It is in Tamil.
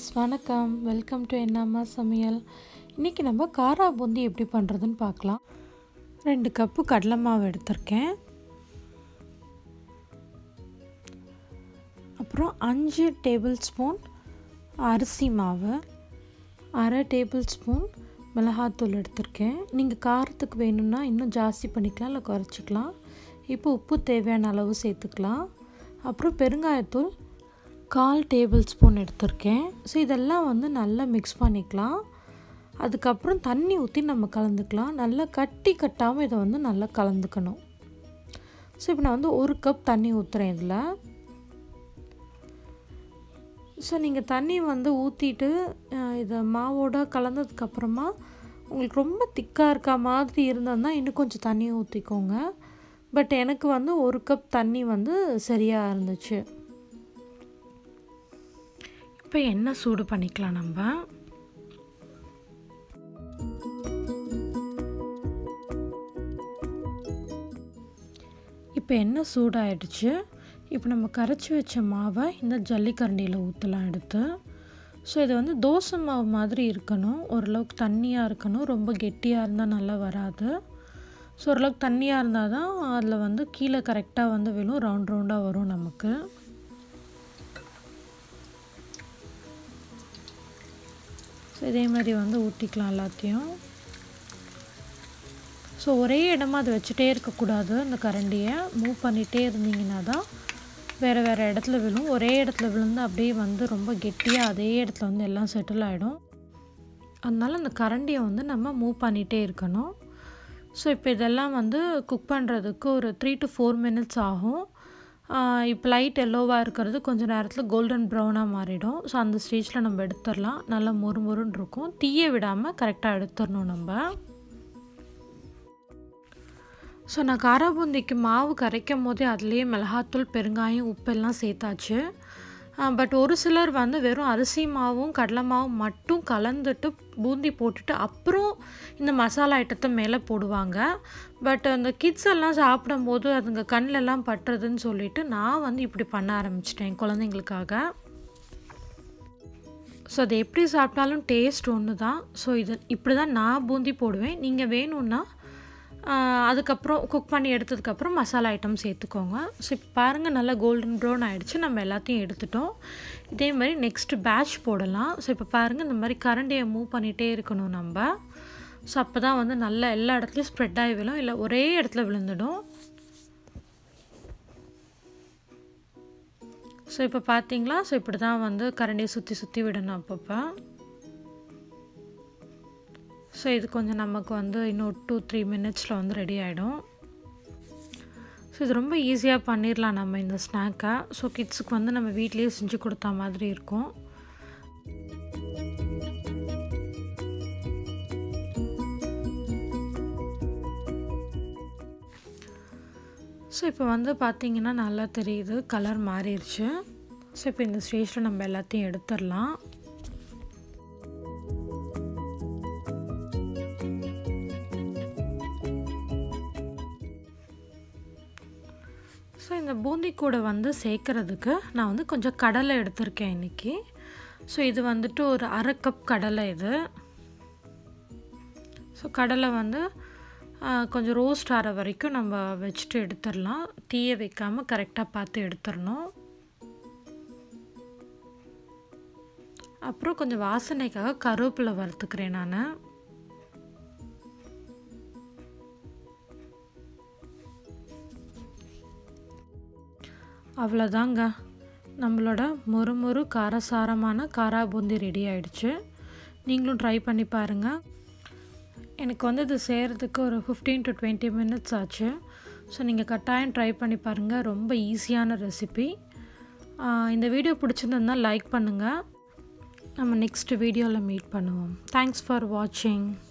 வணக்கம் வெல்கம் டு என்னம்மா சமையல் இன்றைக்கி நம்ம காரா பூந்தி எப்படி பண்ணுறதுன்னு பார்க்கலாம் ரெண்டு கப்பு கடலை மாவு எடுத்திருக்கேன் அப்புறம் அஞ்சு டேபிள் ஸ்பூன் அரிசி மாவு அரை டேபிள் ஸ்பூன் மிளகாத்தூள் எடுத்திருக்கேன் நீங்கள் காரத்துக்கு வேணும்னா இன்னும் ஜாஸ்தி பண்ணிக்கலாம் இல்லை குறைச்சிக்கலாம் இப்போ உப்பு தேவையான அளவு சேர்த்துக்கலாம் அப்புறம் பெருங்காயத்தூள் கால் டேபிள் ஸ்பூன் எடுத்திருக்கேன் ஸோ இதெல்லாம் வந்து நல்லா மிக்ஸ் பண்ணிக்கலாம் அதுக்கப்புறம் தண்ணி ஊற்றி நம்ம கலந்துக்கலாம் நல்லா கட்டி கட்டாமல் இதை வந்து நல்லா கலந்துக்கணும் ஸோ இப்போ நான் வந்து ஒரு கப் தண்ணி ஊற்றுறேன் இதில் ஸோ நீங்கள் தண்ணி வந்து ஊற்றிட்டு இதை மாவோட கலந்ததுக்கப்புறமா உங்களுக்கு ரொம்ப திக்காக இருக்க மாதிரி இருந்ததுன்னா இன்னும் கொஞ்சம் தண்ணி ஊற்றிக்கோங்க பட் எனக்கு வந்து ஒரு கப் தண்ணி வந்து சரியாக இருந்துச்சு இப்போ எண்ணெய் சூடு பண்ணிக்கலாம் நம்ம இப்போ எண்ணெய் சூடாயிடுச்சு இப்போ நம்ம கரைச்சி வச்ச மாவை இந்த ஜல்லிக்கரண்டியில் ஊற்றலாம் எடுத்து ஸோ இது வந்து தோசை மாவு மாதிரி இருக்கணும் ஓரளவுக்கு தண்ணியாக இருக்கணும் ரொம்ப கெட்டியாக இருந்தால் நல்லா வராது ஸோ ஓரளவுக்கு தண்ணியாக இருந்தால் தான் அதில் வந்து கீழே கரெக்டாக வந்து விழும் ரவுண்ட் ரவுண்டாக வரும் நமக்கு ஸோ இதே மாதிரி வந்து ஊற்றிக்கலாம் எல்லாத்தையும் ஸோ ஒரே இடமா அதை வச்சுட்டே இருக்கக்கூடாது அந்த கரண்டியை மூவ் பண்ணிகிட்டே இருந்தீங்கன்னா தான் வேறு வேறு இடத்துல விழும் ஒரே இடத்துல விழுந்து அப்படியே வந்து ரொம்ப கெட்டியாக அதே இடத்துல வந்து எல்லாம் செட்டில் ஆகிடும் அதனால் அந்த கரண்டியை வந்து நம்ம மூவ் பண்ணிகிட்டே இருக்கணும் ஸோ இப்போ இதெல்லாம் வந்து குக் பண்ணுறதுக்கு ஒரு த்ரீ டு ஃபோர் மினிட்ஸ் ஆகும் இப்போ லைட் எல்லோவாக இருக்கிறது கொஞ்சம் நேரத்தில் கோல்டன் ப்ரௌனாக மாறிடும் ஸோ அந்த ஸ்டேஜில் நம்ம எடுத்துடலாம் நல்லா மொறு மொறுன்னு இருக்கும் தீய விடாமல் கரெக்டாக எடுத்துடணும் நம்ம ஸோ நான் காராபூந்திக்கு மாவு கரைக்கும் போதே அதுலேயே மிளகாத்தூள் பெருங்காயம் உப்பெல்லாம் சேர்த்தாச்சு பட் ஒரு சிலர் வந்து வெறும் அரிசி மாவும் கடலை மாவும் மட்டும் கலந்துட்டு பூந்தி போட்டுட்டு அப்புறம் இந்த மசாலா ஐட்டத்தை மேலே போடுவாங்க பட் அந்த கிட்ஸ் எல்லாம் சாப்பிடும்போது அதுங்க கண்ணிலெல்லாம் பட்டுறதுன்னு சொல்லிட்டு நான் வந்து இப்படி பண்ண ஆரம்பிச்சிட்டேன் குழந்தைங்களுக்காக ஸோ அது எப்படி சாப்பிட்டாலும் டேஸ்ட் ஒன்று தான் ஸோ இது இப்படி தான் நான் பூந்தி போடுவேன் நீங்கள் வேணும்னா அதுக்கப்புறம் குக் பண்ணி எடுத்ததுக்கப்புறம் மசாலா ஐட்டம் சேர்த்துக்கோங்க ஸோ இப்போ பாருங்கள் நல்லா கோல்டன் ப்ரௌன் ஆகிடுச்சு நம்ம எல்லாத்தையும் எடுத்துட்டோம் இதே மாதிரி நெக்ஸ்ட்டு பேட்ச் போடலாம் ஸோ இப்போ பாருங்கள் இந்த மாதிரி கரண்டியை மூவ் பண்ணிகிட்டே இருக்கணும் நம்ம ஸோ அப்போ தான் வந்து நல்லா எல்லா இடத்துலையும் ஸ்ப்ரெட் ஆகி விழும் இல்லை ஒரே இடத்துல விழுந்துடும் ஸோ இப்போ பார்த்தீங்களா ஸோ இப்படி தான் வந்து கரண்டியை சுற்றி சுற்றி விடணும் அப்பப்போ ஸோ இது கொஞ்சம் நமக்கு வந்து இன்னும் டூ த்ரீ மினிட்ஸில் வந்து ரெடி ஆகிடும் ஸோ இது ரொம்ப ஈஸியாக பண்ணிடலாம் நம்ம இந்த ஸ்நாக்கை ஸோ கிட்ஸுக்கு வந்து நம்ம வீட்லேயே செஞ்சு கொடுத்தா மாதிரி இருக்கும் ஸோ இப்போ வந்து பார்த்திங்கன்னா நல்லா தெரியுது கலர் மாறிடுச்சு ஸோ இப்போ இந்த ஸ்டேஜில் நம்ம எல்லாத்தையும் எடுத்துடலாம் ஸோ இந்த பூந்தி கூட வந்து சேர்க்குறதுக்கு நான் வந்து கொஞ்சம் கடலை எடுத்திருக்கேன் இன்றைக்கி ஸோ இது வந்துட்டு ஒரு அரை கப் கடலை இது ஸோ கடலை வந்து கொஞ்சம் ரோஸ்ட் ஆகிற வரைக்கும் நம்ம வச்சுட்டு எடுத்துடலாம் தீய வைக்காமல் கரெக்டாக பார்த்து எடுத்துடணும் அப்புறம் கொஞ்சம் வாசனைக்காக கருவேப்பிலை வறுத்துக்கிறேன் நான் அவ்வளோதாங்க நம்மளோட மொறு மொறு காரசாரமான காரா பூந்தி ரெடி ஆகிடுச்சு நீங்களும் ட்ரை பண்ணி பாருங்கள் எனக்கு வந்து இது செய்கிறதுக்கு ஒரு ஃபிஃப்டீன் டு டுவெண்ட்டி மினிட்ஸ் ஆச்சு ஸோ நீங்கள் கட்டாயம் ட்ரை பண்ணி பாருங்கள் ரொம்ப ஈஸியான ரெசிபி இந்த வீடியோ பிடிச்சிருந்ததுனால் லைக் பண்ணுங்கள் நம்ம நெக்ஸ்ட் வீடியோவில் மீட் பண்ணுவோம் தேங்க்ஸ் ஃபார் வாட்சிங்